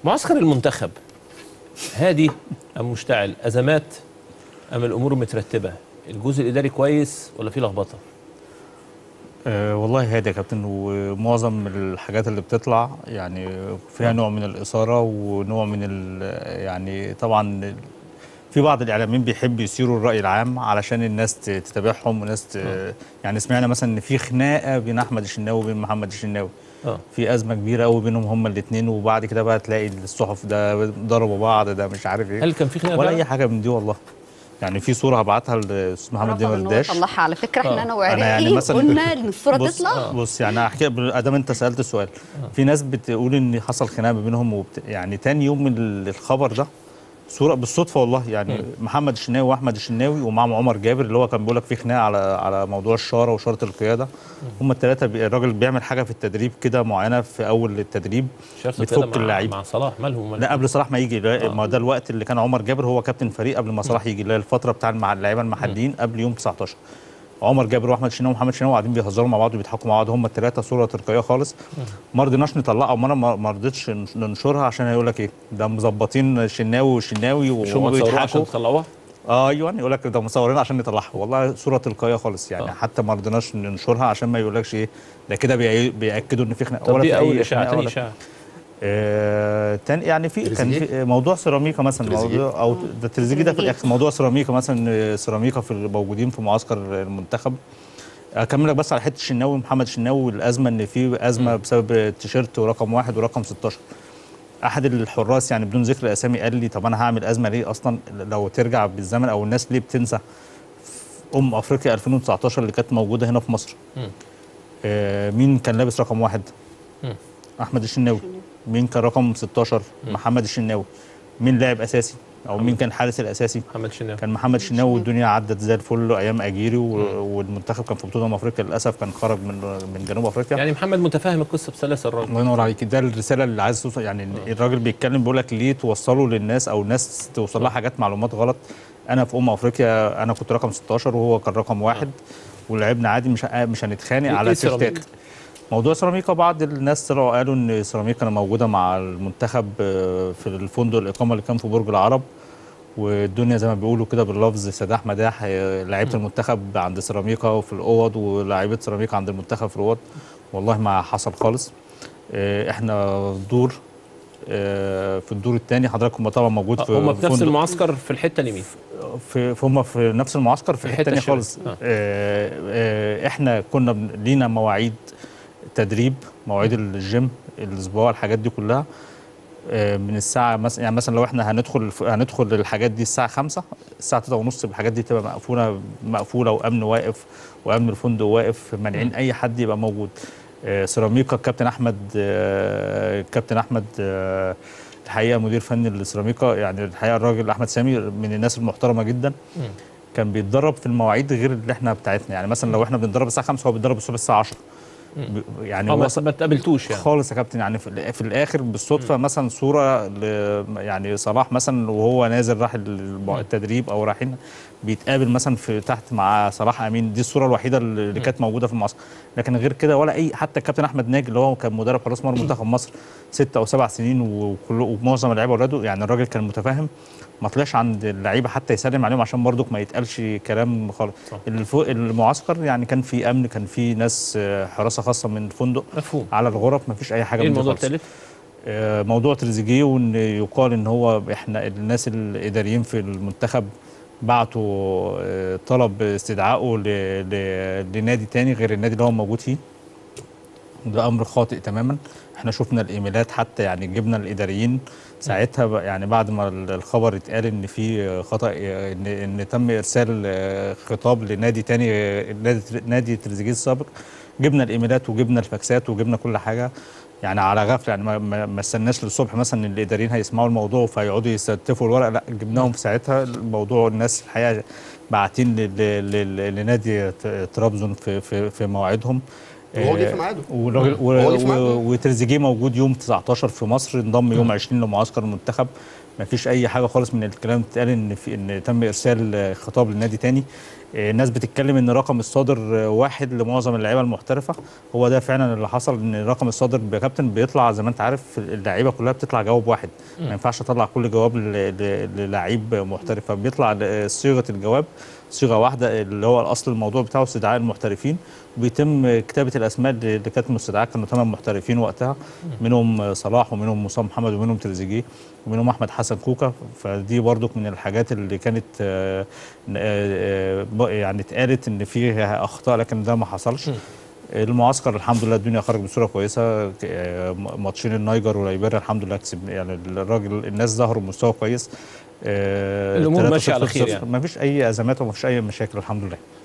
معسكر المنتخب هادي ام مشتعل ازمات ام الامور مترتبه الجزء الاداري كويس ولا في لخبطه أه والله هادي يا كابتن ومعظم الحاجات اللي بتطلع يعني فيها نوع من الإثارة ونوع من ال- يعني طبعا في بعض الإعلاميين بيحبوا يثيروا الرأي العام علشان الناس ت- تتابعهم وناس ت... يعني سمعنا مثلا إن في خناقة بين أحمد الشناوي وبين محمد الشناوي اه في أزمة كبيرة قوي بينهم هما الاتنين وبعد كده بقى تلاقي الصحف ده ضربوا بعض ده مش عارف إيه هل كان في خناقه ولا فعلا؟ أي حاجة من دي والله يعني في صورة هبعتها للأستاذ محمد رفض إن هو دمرداش يطلعها على فكره آه. احنا انا أنا يعني وعراقي مثلاً- قلنا ان الصوره بص تطلع بص يعني احكي ادام انت سالت السؤال في ناس بتقول ان حصل خناقه ما بينهم وبت... يعني تاني يوم من ال- الخبر ده صوره بالصدفه والله يعني محمد الشناوي واحمد الشناوي ومعهم عمر جابر اللي هو كان بيقول لك في خناقه على على موضوع الشاره وشاره القياده هم الثلاثه بي... الراجل بيعمل حاجه في التدريب كده معينه في اول التدريب شرط بتفك القيادة مع- اللعيب. مع صلاح مالهم مالهم؟ لا قبل صلاح ما يجي لا، آه. ما ده الوقت اللي كان عمر جابر هو كابتن فريق قبل ما صلاح يجي اللي هي الفتره بتاع المع- اللعيبه المحليين قبل يوم 19 عمر جابر واحمد شناوي ومحمد شناوي قاعدين بيهزروا مع بعض وبيضحكوا مع بعض هم الثلاثه صوره تلقائيه خالص ما رضيناش نطلعها او انا ما ما رضيتش ننشرها عشان هيقول لك ايه ده مظبطين شناوي وشناوي مش هم تصوروها وبيضحكوا عشان تطلعوها؟ اه ايوه يقول لك ده مصورين عشان نطلعها والله صوره تلقائيه خالص يعني آه. حتى ما رضيناش ننشرها عشان ما يقولكش ايه ده كده بيأي- بياكدوا ان في خناقه طب ولا دي في اول أي اشاعه خناقة تاني ولا- اشاعه آه، تاني يعني في كان تريزيجيه؟ في موضوع سيراميكا مثلا تريزيجيه؟ موضوع او ده تريزيجيه ده في تريزيجيه. الاخر موضوع سيراميكا مثلا آه، سيراميكا في الموجودين في معسكر المنتخب اكمل لك بس على حته الشناوي محمد الشناوي الازمه ان في ازمه بسبب التيشيرت ورقم واحد ورقم 16 احد الحراس يعني بدون ذكر الاسامي قال لي طب انا هعمل ازمه ليه اصلا لو ترجع بالزمن او الناس ليه بتنسى في ام افريقيا 2019 اللي كانت موجوده هنا في مصر مم. آه مين كان لابس رقم واحد مم. احمد الشناوي مين كان رقم 16 محمد الشناوي مين لاعب اساسي او مين كان الحارس الاساسي محمد شناوي كان محمد شناوي والدنيا عدت زي الفل ايام اجيري و- والمنتخب كان في بطوله أمم افريقيا للاسف كان خرج من من جنوب افريقيا يعني محمد متفاهم القصه بسلاسه الراجل الله ينور عليك ده الرساله اللي عايز توصل يعني إن الراجل بيتكلم بيقول لك ليه توصلوا للناس او الناس توصل لها حاجات معلومات غلط انا في ام افريقيا انا كنت رقم 16 وهو كان رقم واحد ولعبنا عادي مش مش هنتخانق إيه- على إيه سيراميكا؟ تيشيرتات موضوع سيراميكا بعض الناس طلعوا قالوا ان سيراميكا كانت موجوده مع المنتخب آه، في الفندق الاقامه اللي كان في برج العرب والدنيا زي ما بيقولوا كده باللفظ سداح مداح آه، لعيبه المنتخب عند سيراميكا وفي الاوض ولاعيبه سيراميكا عند المنتخب في الاوض والله ما حصل خالص آه، احنا في دور آه، في الدور الثاني حضرتك هم طبعا موجود في هم في نفس فندق- المعسكر في الحته اليمين في في هم في نفس المعسكر في في حته الحتة ثانيه الشمال. خالص آه. آه. آه احنا كنا بن- لينا مواعيد تدريب مواعيد الجيم الاسبوع الحاجات دي كلها آه من الساعه مثلا يعني مثلا لو احنا هندخل هندخل الحاجات دي الساعه 5 الساعه 3 ونص الحاجات دي تبقى مقفوله مقفوله وامن واقف وامن الفندق واقف مانعين اي حد يبقى موجود آه سيراميكا الكابتن احمد آه الكابتن احمد آه الحقيقه مدير فني لسيراميكا يعني الحقيقه الراجل احمد سامي من الناس المحترمه جدا كان بيتدرب في المواعيد غير اللي احنا بتاعتنا يعني مثلا لو احنا بنتدرب الساعه 5 هو بيتدرب الصبح الساعه 10 ب- يعني اه هو ما ما تقابلتوش يعني خالص يا كابتن يعني في, في الاخر بالصدفه مثلا صوره ل يعني صلاح مثلا وهو نازل راح الم- التدريب او رايحين بيتقابل مثلا في تحت مع صلاح امين دي الصوره الوحيده اللي كانت موجوده في المعسكر لكن غير كده ولا اي حتى الكابتن احمد ناجي اللي هو كان مدرب حراس مرمى منتخب مصر ست او سبع سنين وكل ومعظم اللعيبه اولاده يعني الراجل كان متفاهم ما طلعش عند اللعيبه حتى يسلم عليهم عشان برضك ما يتقالش كلام خالص صح. الفو- المعسكر يعني كان في امن كان في ناس آه، حراسه خاصه من الفندق مفهوم على الغرف ما فيش اي حاجه ايه من دي الموضوع خالص. الثالث؟ آه، موضوع تريزيجيه وان يقال ان هو احنا الناس الاداريين في المنتخب بعتوا آه، طلب استدعائه ل- ل- لنادي تاني غير النادي اللي هو موجود فيه ده امر خاطئ تماما احنا شفنا الايميلات حتى يعني جبنا الاداريين ساعتها بقى- يعني بعد ما ال- الخبر اتقال ان في خطا ان ان تم ارسال آه، خطاب لنادي تاني آه، نادي نادي تريزيجيه السابق جبنا الايميلات وجبنا الفاكسات وجبنا كل حاجه يعني على غفله يعني ما, ما, ما استناش للصبح مثلا ان الاداريين هيسمعوا الموضوع فيقعدوا يستفوا الورق لا جبناهم في ساعتها الموضوع الناس الحقيقه باعتين ل- ل- ل- لنادي ت- طرابزون في في في موعدهم وهو جه في آه، ميعاده. والراجل- و- هو جه في ميعاده. و- وتريزيجيه موجود يوم 19 في مصر انضم يوم 20 لمعسكر المنتخب ما فيش اي حاجه خالص من الكلام اللي اتقال ان في ان تم ارسال آه، خطاب للنادي تاني آه، الناس بتتكلم ان رقم الصادر آه، واحد لمعظم اللعيبه المحترفه هو ده فعلا اللي حصل ان الرقم الصادر يا كابتن بيطلع زي ما انت عارف اللعيبه كلها بتطلع جواب واحد ما ينفعش اطلع كل جواب ل- ل- للعيب محترف فبيطلع ل- صيغه الجواب صيغه واحده اللي هو الاصل الموضوع بتاعه استدعاء المحترفين وبيتم كتابه الاسماء اللي اللي كانت مستدعاه كانوا ثمان محترفين وقتها منهم صلاح ومنهم مصطفى محمد ومنهم تريزيجيه ومنهم احمد حسن كوكا فدي برضك من الحاجات اللي كانت آه، آه، آه، يعني اتقالت ان فيها اخطاء لكن ده ما حصلش المعسكر الحمد لله الدنيا خرجت بصوره كويسه آه، ماتشين النيجر وليبيريا الحمد لله كسب يعني الراجل الناس ظهروا بمستوى كويس آه، الأمور 3-0 ماشية على خير 0-0. يعني. ما فيش اي ازمات وما فيش اي مشاكل الحمد لله